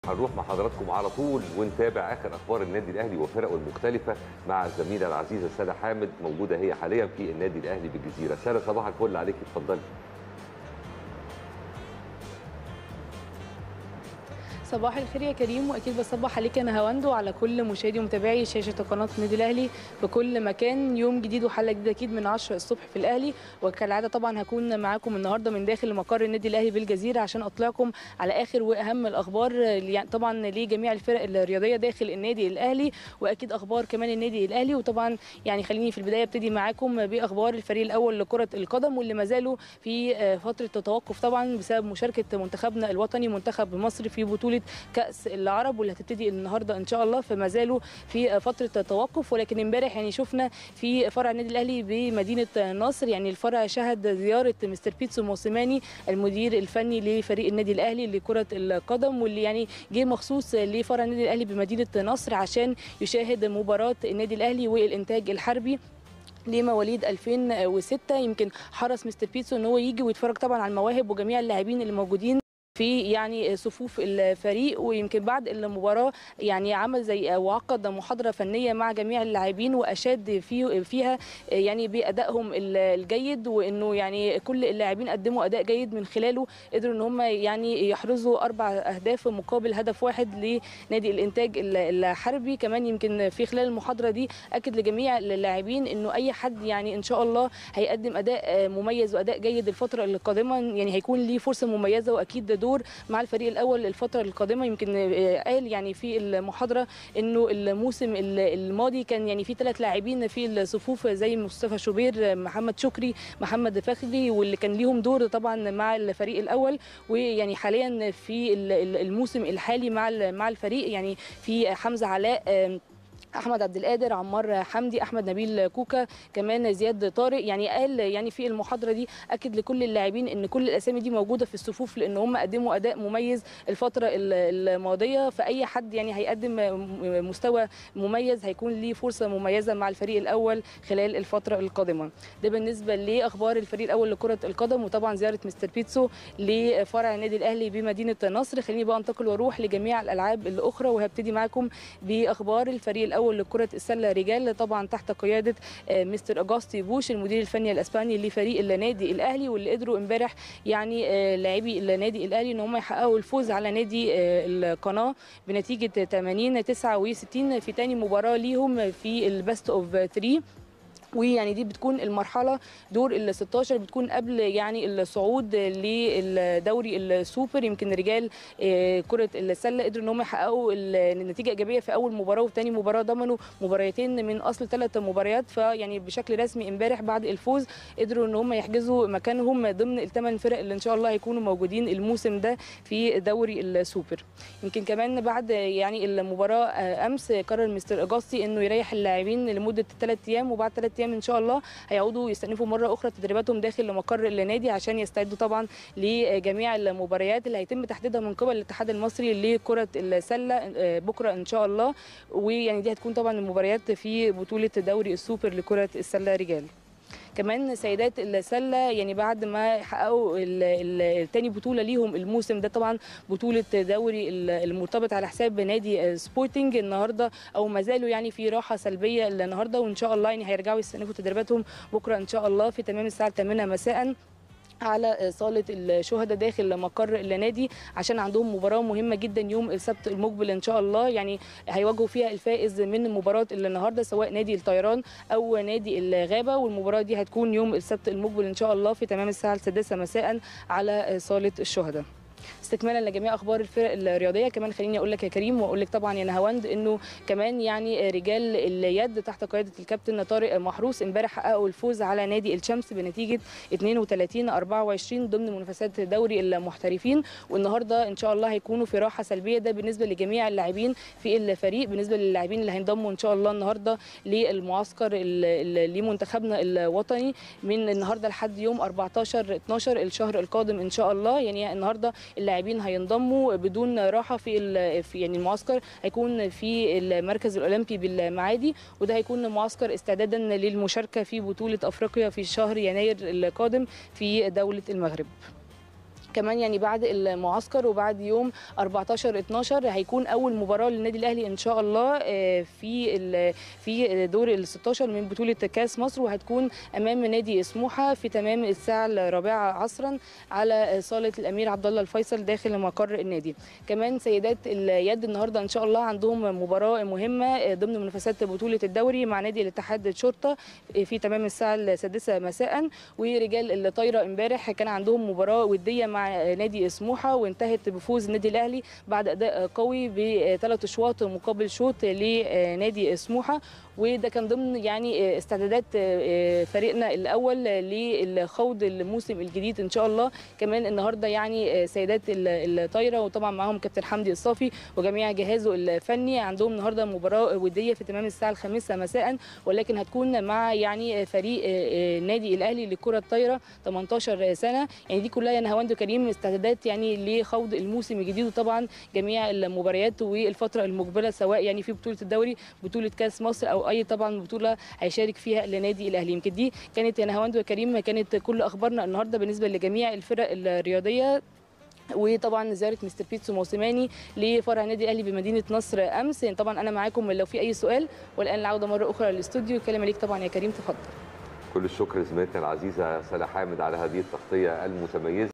هنروح مع حضراتكم على طول ونتابع اخر اخبار النادي الاهلي وفرقه المختلفه مع الزميله العزيزه ساده حامد موجوده هي حاليا في النادي الاهلي بالجزيره ساده صباح الفل عليك اتفضلي صباح الخير يا كريم واكيد بصبح عليك انا هواند وعلى كل مشاهدي ومتابعي شاشه قناه النادي الاهلي في كل مكان يوم جديد وحلقه جديده اكيد من 10 الصبح في الاهلي وكالعاده طبعا هكون معاكم النهارده من داخل مقر النادي الاهلي بالجزيره عشان اطلعكم على اخر واهم الاخبار يعني طبعا لجميع الفرق الرياضيه داخل النادي الاهلي واكيد اخبار كمان النادي الاهلي وطبعا يعني خليني في البدايه ابتدي معاكم باخبار الفريق الاول لكره القدم واللي ما زالوا في فتره توقف طبعا بسبب مشاركه منتخبنا الوطني منتخب مصر في بطوله كاس العرب واللي هتبتدي النهارده ان شاء الله فما زالوا في فتره توقف ولكن امبارح يعني شفنا في فرع النادي الاهلي بمدينه نصر يعني الفرع شهد زياره مستر بيتسو موسيماني المدير الفني لفريق النادي الاهلي لكره القدم واللي يعني جه مخصوص لفرع النادي الاهلي بمدينه نصر عشان يشاهد مباراه النادي الاهلي والانتاج الحربي لمواليد 2006 يمكن حرص مستر بيتسو ان هو يجي ويتفرج طبعا على المواهب وجميع اللاعبين اللي موجودين في يعني صفوف الفريق ويمكن بعد المباراه يعني عمل زي وعقد محاضره فنيه مع جميع اللاعبين واشاد في فيها يعني بادائهم الجيد وانه يعني كل اللاعبين قدموا اداء جيد من خلاله قدروا ان هم يعني يحرزوا اربع اهداف مقابل هدف واحد لنادي الانتاج الحربي كمان يمكن في خلال المحاضره دي اكد لجميع اللاعبين انه اي حد يعني ان شاء الله هيقدم اداء مميز واداء جيد الفتره القادمه يعني هيكون ليه فرصه مميزه واكيد دور مع الفريق الاول الفتره القادمه يمكن قال يعني في المحاضره انه الموسم الماضي كان يعني في ثلاث لاعبين في الصفوف زي مصطفى شوبير محمد شكري محمد فخري واللي كان ليهم دور طبعا مع الفريق الاول ويعني حاليا في الموسم الحالي مع مع الفريق يعني في حمزه علاء احمد عبد القادر عمار حمدي احمد نبيل كوكا كمان زياد طارق يعني قال يعني في المحاضره دي اكد لكل اللاعبين ان كل الاسامي دي موجوده في الصفوف لان هم قدموا اداء مميز الفتره الماضيه فاي حد يعني هيقدم مستوى مميز هيكون ليه فرصه مميزه مع الفريق الاول خلال الفتره القادمه ده بالنسبه لاخبار الفريق الاول لكره القدم وطبعا زياره مستر بيتسو لفرع النادي الاهلي بمدينه نصر خليني بقى انتقل واروح لجميع الالعاب الاخرى وهبتدي معاكم باخبار الفريق الاول الاول لكره السله رجال طبعا تحت قياده مستر اجاستي بوش المدير الفني الاسباني لفريق النادي الاهلي واللي قدروا امبارح يعني لاعبي النادي الاهلي ان هم يحققوا الفوز على نادي القناه بنتيجه 80 69 في ثاني مباراه ليهم في البست اوف 3 ويعني دي بتكون المرحله دور ال 16 بتكون قبل يعني الصعود للدوري السوبر يمكن رجال كره السله قدروا ان هم يحققوا النتيجه ايجابيه في اول مباراه وثاني مباراه ضمنوا مباراتين من اصل ثلاث مباريات فيعني بشكل رسمي امبارح بعد الفوز قدروا ان هم يحجزوا مكانهم ضمن الثمان فرق اللي ان شاء الله هيكونوا موجودين الموسم ده في دوري السوبر يمكن كمان بعد يعني المباراه امس قرر مستر اجاستي انه يريح اللاعبين لمده ثلاث ايام وبعد ثلاث ايام ان شاء الله هيعودوا يستأنفوا مره اخرى تدريباتهم داخل مقر النادي عشان يستعدوا طبعا لجميع المباريات اللي هيتم تحديدها من قبل الاتحاد المصري لكره السله بكره ان شاء الله ويعني دي هتكون طبعا المباريات في بطوله دوري السوبر لكره السله رجال كمان سيدات السله يعني بعد ما حققوا الثاني بطوله ليهم الموسم ده طبعا بطوله دوري المرتبط على حساب نادي سبورتنج النهارده او ما زالوا يعني في راحه سلبيه النهارده وان شاء الله يعني هيرجعوا يستأنفوا تدريباتهم بكره ان شاء الله في تمام الساعه 8 مساء على صاله الشهداء داخل مقر النادي عشان عندهم مباراه مهمه جدا يوم السبت المقبل ان شاء الله يعني هيواجهوا فيها الفائز من مباراه النهارده سواء نادي الطيران او نادي الغابه والمباراه دي هتكون يوم السبت المقبل ان شاء الله في تمام الساعه السادسه مساء على صاله الشهداء استكمالا لجميع اخبار الفرق الرياضيه كمان خليني اقول لك يا كريم واقول لك طبعا يا نهاوند انه كمان يعني رجال اليد تحت قياده الكابتن طارق محروس امبارح حققوا الفوز على نادي الشمس بنتيجه 32 24 ضمن منافسات دوري المحترفين والنهارده ان شاء الله هيكونوا في راحه سلبيه ده بالنسبه لجميع اللاعبين في الفريق بالنسبه للاعبين اللي هينضموا ان شاء الله النهارده للمعسكر لمنتخبنا الوطني من النهارده لحد يوم 14 12 الشهر القادم ان شاء الله يعني النهارده اللاعبين هينضموا بدون راحه في, في يعني المعسكر هيكون في المركز الاولمبي بالمعادي وده هيكون معسكر استعدادا للمشاركه في بطوله افريقيا في شهر يناير القادم في دوله المغرب كمان يعني بعد المعسكر وبعد يوم 14 12 هيكون اول مباراه للنادي الاهلي ان شاء الله في في دور ال 16 من بطوله كاس مصر وهتكون امام نادي سموحه في تمام الساعه الرابعه عصرا على صاله الامير عبد الله الفيصل داخل مقر النادي كمان سيدات اليد النهارده ان شاء الله عندهم مباراه مهمه ضمن منافسات بطوله الدوري مع نادي الاتحاد الشرطه في تمام الساعه السادسه مساء ورجال الطايره امبارح كان عندهم مباراه وديه مع نادي سموحه وانتهت بفوز النادي الاهلي بعد اداء قوي بثلاث اشواط مقابل شوط لنادي سموحه وده كان ضمن يعني استعدادات فريقنا الاول للخوض الموسم الجديد ان شاء الله كمان النهارده يعني سيدات الطايره وطبعا معاهم كابتن حمدي الصافي وجميع جهازه الفني عندهم النهارده مباراه وديه في تمام الساعه الخامسه مساء ولكن هتكون مع يعني فريق النادي الاهلي لكره الطايره 18 سنه يعني دي كلها يا نهاوند كريم استعدادات يعني لخوض الموسم الجديد وطبعا جميع المباريات والفتره المقبله سواء يعني في بطوله الدوري بطوله كاس مصر او اي طبعا بطوله هيشارك فيها النادي الاهلي يمكن دي كانت يا نهاوند وكريم كانت كل اخبارنا النهارده بالنسبه لجميع الفرق الرياضيه وطبعا زياره مستر بيتسو موسيماني لفرع النادي الاهلي بمدينه نصر امس طبعا انا معاكم لو في اي سؤال والان العوده مره اخرى للاستوديو الكلام ليك طبعا يا كريم تفضل كل الشكر زميلتنا العزيزه سلا حامد على هذه التغطيه المتميزه